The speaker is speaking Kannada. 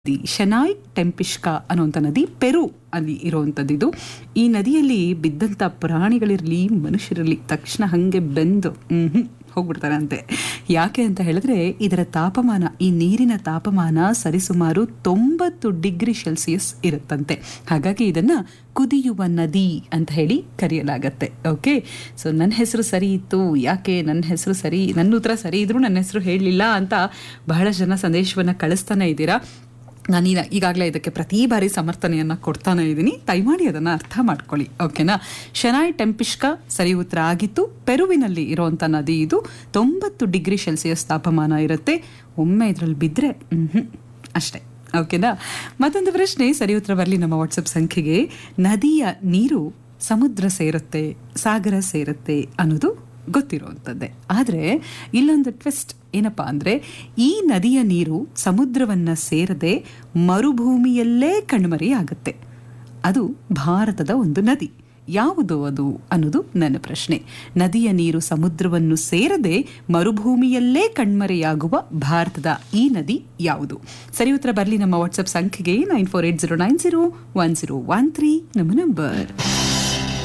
ನದಿ ಶನಾಯ್ ಟೆಂಪಿಷ್ಕಾ ಅನ್ನುವಂಥ ನದಿ ಪೆರು ಅಲ್ಲಿ ಇರುವಂಥದ್ದು ಇದು ಈ ನದಿಯಲ್ಲಿ ಬಿದ್ದಂಥ ಪ್ರಾಣಿಗಳಿರಲಿ ಮನುಷ್ಯರಿರಲಿ ತಕ್ಷಣ ಹಾಗೆ ಬೆಂದು ಹ್ಮ್ ಹೋಗ್ಬಿಡ್ತಾರೆ ಅಂತೆ ಯಾಕೆ ಅಂತ ಹೇಳಿದ್ರೆ ಇದರ ತಾಪಮಾನ ಈ ನೀರಿನ ತಾಪಮಾನ ಸರಿಸುಮಾರು ತೊಂಬತ್ತು ಡಿಗ್ರಿ ಸೆಲ್ಸಿಯಸ್ ಇರುತ್ತಂತೆ ಹಾಗಾಗಿ ಇದನ್ನ ಕುದಿಯುವ ನದಿ ಅಂತ ಹೇಳಿ ಕರೆಯಲಾಗತ್ತೆ ಓಕೆ ಸೊ ನನ್ನ ಹೆಸರು ಸರಿ ಇತ್ತು ಯಾಕೆ ನನ್ನ ಹೆಸರು ಸರಿ ನನ್ನ ಉತ್ತರ ಸರಿ ಇದ್ರೂ ನನ್ನ ಹೆಸರು ಹೇಳಲಿಲ್ಲ ಅಂತ ಬಹಳ ಜನ ಸಂದೇಶವನ್ನು ಕಳಿಸ್ತಾನೆ ಇದ್ದೀರಾ ನಾನು ಈಗ ಈಗಾಗಲೇ ಇದಕ್ಕೆ ಪ್ರತಿ ಬಾರಿ ಸಮರ್ಥನೆಯನ್ನು ಕೊಡ್ತಾನೆ ಇದ್ದೀನಿ ದಯಮಾಡಿ ಅದನ್ನು ಅರ್ಥ ಮಾಡ್ಕೊಳ್ಳಿ ಓಕೆನಾ ಶನಾಯ್ ಟೆಂಪಿಷ್ಕಾ ಸರಿ ಉತ್ತರ ಆಗಿತ್ತು ಪೆರುವಿನಲ್ಲಿ ಇರುವಂಥ ನದಿ ಇದು ತೊಂಬತ್ತು ಡಿಗ್ರಿ ಸೆಲ್ಸಿಯಸ್ ತಾಪಮಾನ ಇರುತ್ತೆ ಒಮ್ಮೆ ಇದರಲ್ಲಿ ಬಿದ್ದರೆ ಹ್ಞೂ ಅಷ್ಟೇ ಓಕೆನಾ ಮತ್ತೊಂದು ಪ್ರಶ್ನೆ ಸರಿ ಉತ್ತರ ಬರಲಿ ನಮ್ಮ ವಾಟ್ಸಪ್ ಸಂಖ್ಯೆಗೆ ನದಿಯ ನೀರು ಸಮುದ್ರ ಸೇರುತ್ತೆ ಸಾಗರ ಸೇರುತ್ತೆ ಅನ್ನೋದು ಗೊತ್ತಿರುವಂಥದ್ದೇ ಆದರೆ ಇಲ್ಲೊಂದು ಟ್ವಿಸ್ಟ್ ಏನಪ್ಪಾ ಅಂದರೆ ಈ ನದಿಯ ನೀರು ಸಮುದ್ರವನ್ನು ಸೇರದೆ ಮರುಭೂಮಿಯಲ್ಲೇ ಕಣ್ಮರೆಯಾಗುತ್ತೆ ಅದು ಭಾರತದ ಒಂದು ನದಿ ಯಾವುದು ಅದು ಅನ್ನೋದು ನನ್ನ ಪ್ರಶ್ನೆ ನದಿಯ ನೀರು ಸಮುದ್ರವನ್ನು ಸೇರದೆ ಮರುಭೂಮಿಯಲ್ಲೇ ಕಣ್ಮರೆಯಾಗುವ ಭಾರತದ ಈ ನದಿ ಯಾವುದು ಸರಿ ಉತ್ತರ ಬರಲಿ ನಮ್ಮ ವಾಟ್ಸಪ್ ಸಂಖ್ಯೆಗೆ nine four eight zero nine zero one zero one three ನಮ್ಮ ನಂಬರ್